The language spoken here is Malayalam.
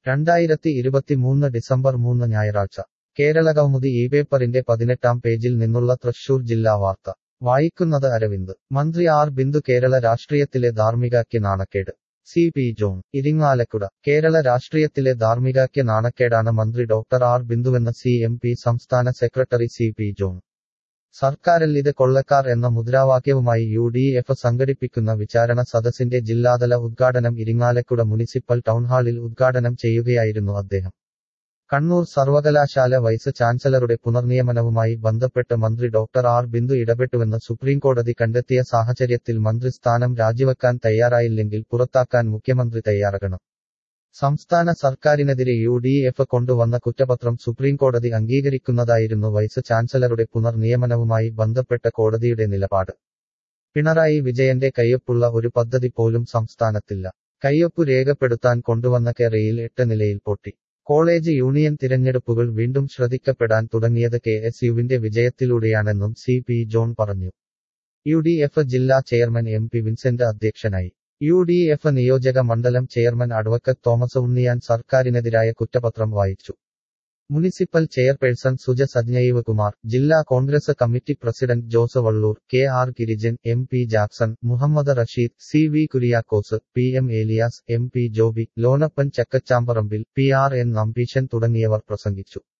രണ്ടായിരത്തി ഇരുപത്തിമൂന്ന് ഡിസംബർ മൂന്ന് ഞായറാഴ്ച കേരളകൗമുദി ഈ പേപ്പറിന്റെ പതിനെട്ടാം പേജിൽ നിന്നുള്ള തൃശൂർ ജില്ലാ വാർത്ത വായിക്കുന്നത് അരവിന്ദ് മന്ത്രി ആർ ബിന്ദു കേരള രാഷ്ട്രീയത്തിലെ ധാർമ്മികയ്ക്ക് നാണക്കേട് സി പി ജോൺ ഇരിങ്ങാലക്കുട കേരള രാഷ്ട്രീയത്തിലെ ധാർമ്മികയ്ക്ക് നാണക്കേടാണ് മന്ത്രി ഡോക്ടർ ആർ ബിന്ദുവെന്ന സി എം പി സംസ്ഥാന സെക്രട്ടറി സി പി ജോൺ സർക്കാരിൽ ഇത് കൊള്ളക്കാർ എന്ന മുദ്രാവാക്യവുമായി യു ഡി എഫ് സംഘടിപ്പിക്കുന്ന വിചാരണ സദസ്സിന്റെ ജില്ലാതല ഉദ്ഘാടനം ഇരിങ്ങാലക്കുട മുനിസിപ്പൽ ടൗൺഹാളിൽ ഉദ്ഘാടനം ചെയ്യുകയായിരുന്നു അദ്ദേഹം കണ്ണൂർ സർവകലാശാല വൈസ് ചാൻസലറുടെ പുനർനിയമനവുമായി ബന്ധപ്പെട്ട് മന്ത്രി ഡോക്ടർ ആർ ബിന്ദു ഇടപെട്ടുവെന്ന് സുപ്രീംകോടതി കണ്ടെത്തിയ സാഹചര്യത്തിൽ മന്ത്രിസ്ഥാനം രാജിവെക്കാൻ തയ്യാറായില്ലെങ്കിൽ പുറത്താക്കാൻ മുഖ്യമന്ത്രി തയ്യാറാകണം സംസ്ഥാന സർക്കാരിനെതിരെ യു ഡി എഫ് കൊണ്ടുവന്ന കുറ്റപത്രം സുപ്രീംകോടതി അംഗീകരിക്കുന്നതായിരുന്നു വൈസ് ചാൻസലറുടെ പുനർനിയമനവുമായി ബന്ധപ്പെട്ട കോടതിയുടെ നിലപാട് പിണറായി വിജയന്റെ കയ്യൊപ്പുള്ള ഒരു പദ്ധതി പോലും സംസ്ഥാനത്തില്ല കയ്യൊപ്പു രേഖപ്പെടുത്താൻ കൊണ്ടുവന്ന കെറയിൽ എട്ട് നിലയിൽ പൊട്ടി കോളേജ് യൂണിയൻ തിരഞ്ഞെടുപ്പുകൾ വീണ്ടും ശ്രദ്ധിക്കപ്പെടാൻ തുടങ്ങിയത് കെ എസ് യുവിന്റെ വിജയത്തിലൂടെയാണെന്നും സി പി ജോൺ പറഞ്ഞു യു ഡി എഫ് ജില്ലാ ചെയർമാൻ എം പി വിൻസെന്റ് അധ്യക്ഷനായി യു ഡി എഫ് നിയോജക മണ്ഡലം ചെയർമാൻ അഡ്വക്കറ്റ് തോമസ് ഉണ്ണിയാൻ സർക്കാരിനെതിരായ കുറ്റപത്രം വായിച്ചു മുനിസിപ്പൽ ചെയർപേഴ്സൺ സുജ സജ്ഞൈവ് കുമാർ ജില്ലാ Congress committee president Jose Vallur K R Girijan M P Jackson Muhammad Rasheed C V Kuriakose P M Elias M P Joby Lonappan Chakkachamparambil P R N Nambeesan തുടങ്ങിയവർ പ്രസംഗിച്ചു